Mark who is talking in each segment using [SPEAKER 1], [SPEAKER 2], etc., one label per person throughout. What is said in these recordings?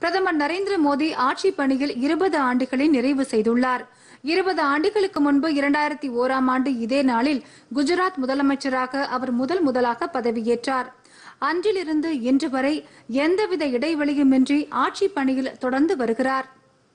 [SPEAKER 1] பிரதமர் நரேந்திர மோடி ஆட்சி பணியில் இருபது ஆண்டுகளை நிறைவு செய்துள்ளார் இருபது ஆண்டுகளுக்கு முன்பு இரண்டாயிரத்தி ஓராம் ஆண்டு இதே நாளில் குஜராத் முதலமைச்சராக அவர் முதல் முதலாக பதவியேற்றார் அன்றிலிருந்து இன்று வரை எந்தவித இடைவெளியுமின்றி ஆட்சி பணியில் தொடர்ந்து வருகிறார்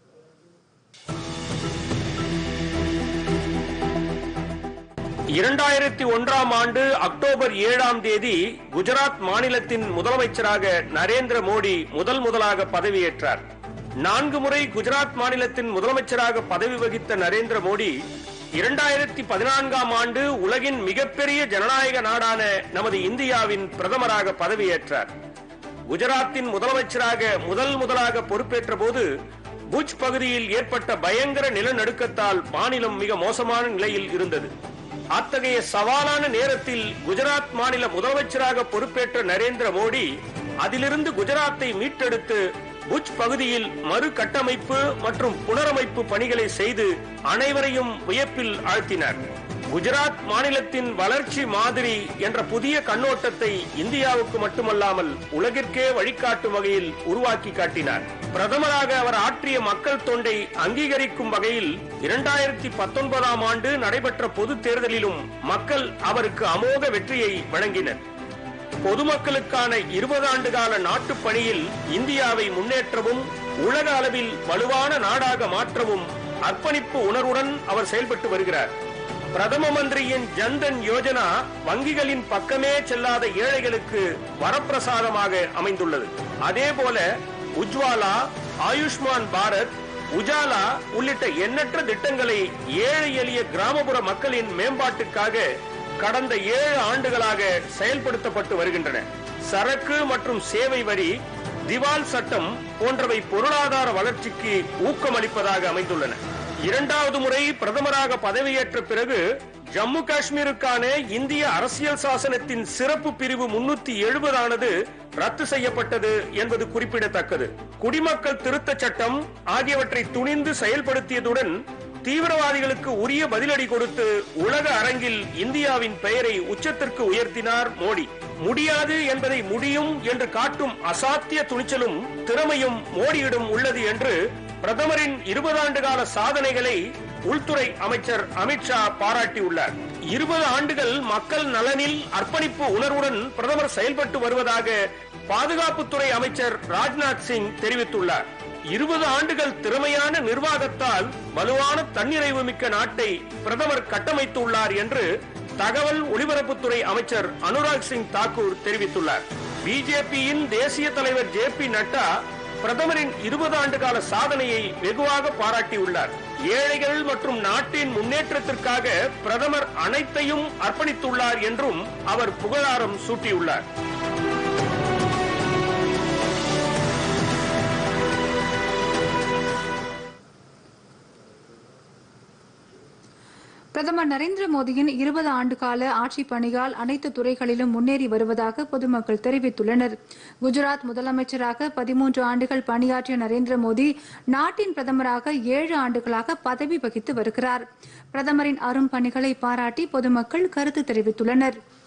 [SPEAKER 2] இரண்டாயிரத்தி ஒன்றாம் ஆண்டு அக்டோபர் ஏழாம் தேதி குஜராத் மாநிலத்தின் முதலமைச்சராக நரேந்திர மோடி முதல் முதலாக பதவியேற்றார் நான்கு முறை குஜராத் மாநிலத்தின் முதலமைச்சராக பதவி வகித்த நரேந்திர மோடி இரண்டாயிரத்தி பதினான்காம் ஆண்டு உலகின் மிகப்பெரிய ஜனநாயக நாடான நமது இந்தியாவின் பிரதமராக பதவியேற்றார் குஜராத்தின் முதலமைச்சராக முதல் முதலாக பொறுப்பேற்ற போது புஜ் பகுதியில் ஏற்பட்ட பயங்கர நிலநடுக்கத்தால் மாநிலம் மிக மோசமான நிலையில் இருந்தது அத்தகைய சவாலான நேரத்தில் குஜராத் மாநில முதலமைச்சராக பொறுப்பேற்ற நரேந்திர மோடி அதிலிருந்து குஜராத்தை மீட்டெடுத்து புஜ் பகுதியில் மறு கட்டமைப்பு மற்றும் புனரமைப்பு பணிகளை செய்து அனைவரையும் வியப்பில் ஆழ்த்தினார் குஜராத் மாநிலத்தின் வளர்ச்சி மாதிரி என்ற புதிய கண்ணோட்டத்தை இந்தியாவுக்கு மட்டுமல்லாமல் உலகிற்கே வழிகாட்டும் வகையில் உருவாக்கி காட்டினார் பிரதமராக அவர் ஆற்றிய மக்கள் தொண்டை அங்கீகரிக்கும் வகையில் இரண்டாயிரத்தி பத்தொன்பதாம் ஆண்டு நடைபெற்ற பொது தேர்தலிலும் மக்கள் அவருக்கு அமோக வெற்றியை வழங்கினர் பொதுமக்களுக்கான இருபது ஆண்டு கால நாட்டுப் பணியில் இந்தியாவை முன்னேற்றவும் உலக அளவில் வலுவான நாடாக மாற்றவும் அர்ப்பணிப்பு உணர்வுடன் அவர் செயல்பட்டு வருகிறார் பிரதம மந்திரியின் ஜன்தன் யோஜனா வங்கிகளின் பக்கமே செல்லாத ஏழைகளுக்கு வரப்பிரசாதமாக அமைந்துள்ளது அதேபோல உஜ்வாலா ஆயுஷ்மான் பாரத் உஜாலா உள்ளிட்ட எண்ணற்ற திட்டங்களை ஏழை எளிய கிராமப்புற மக்களின் மேம்பாட்டுக்காக கடந்த ஏழு ஆண்டுகளாக செயல்படுத்தப்பட்டு வருகின்றன சரக்கு மற்றும் சேவை வரி திவால் சட்டம் போன்றவை பொருளாதார வளர்ச்சிக்கு ஊக்கமளிப்பதாக அமைந்துள்ளன இரண்டாவது முறை பிரதமராக பதவியேற்ற பிறகு ஜம்மு காஷ்மீருக்கான இந்திய அரசியல் சாசனத்தின் சிறப்பு பிரிவு முன்னூத்தி எழுபதானது ரத்து செய்யப்பட்டது என்பது குறிப்பிடத்தக்கது குடிமக்கள் திருத்தச் சட்டம் ஆகியவற்றை துணிந்து செயல்படுத்தியதுடன் தீவிரவாதிகளுக்கு உரிய பதிலடி கொடுத்து உலக அரங்கில் இந்தியாவின் பெயரை உச்சத்திற்கு உயர்த்தினார் மோடி முடியாது என்பதை முடியும் என்று காட்டும் அசாத்திய துணிச்சலும் திறமையும் மோடியிடம் உள்ளது என்று பிரதமரின் இருபது ஆண்டு கால சாதனைகளை உள்துறை அமைச்சர் அமித்ஷா பாராட்டியுள்ளார் இருபது ஆண்டுகள் மக்கள் நலனில் அர்ப்பணிப்பு உணர்வுடன் பிரதமர் செயல்பட்டு வருவதாக பாதுகாப்புத்துறை அமைச்சர் ராஜ்நாத் சிங் தெரிவித்துள்ளார் இருபது ஆண்டுகள் திறமையான நிர்வாகத்தால் வலுவான தன்னிறைவு மிக்க நாட்டை பிரதமர் கட்டமைத்துள்ளார் என்று தகவல் ஒலிபரப்புத்துறை அமைச்சர் அனுராக் சிங் தாக்கூர் தெரிவித்துள்ளார் பிஜேபியின் தேசிய தலைவர் ஜே பி நட்டா பிரதமரின் இருபது ஆண்டு கால சாதனையை வெகுவாக பாராட்டியுள்ளார் ஏழைகள் மற்றும் நாட்டின் முன்னேற்றத்திற்காக பிரதமர் அனைத்தையும் அர்ப்பணித்துள்ளார் என்றும் அவர் புகழாரம் சூட்டியுள்ளார்
[SPEAKER 1] பிரதமர் நரேந்திர மோடியின் இருபது ஆண்டு கால ஆட்சி பணியால் அனைத்து துறைகளிலும் முன்னேறி வருவதாக பொதுமக்கள் தெரிவித்துள்ளனர் குஜராத் முதலமைச்சராக பதிமூன்று ஆண்டுகள் பணியாற்றிய நரேந்திர மோடி நாட்டின் பிரதமராக ஏழு ஆண்டுகளாக பதவி வகித்து வருகிறார் பிரதமரின் அரும் பணிகளை பாராட்டி பொதுமக்கள் கருத்து தெரிவித்துள்ளனர்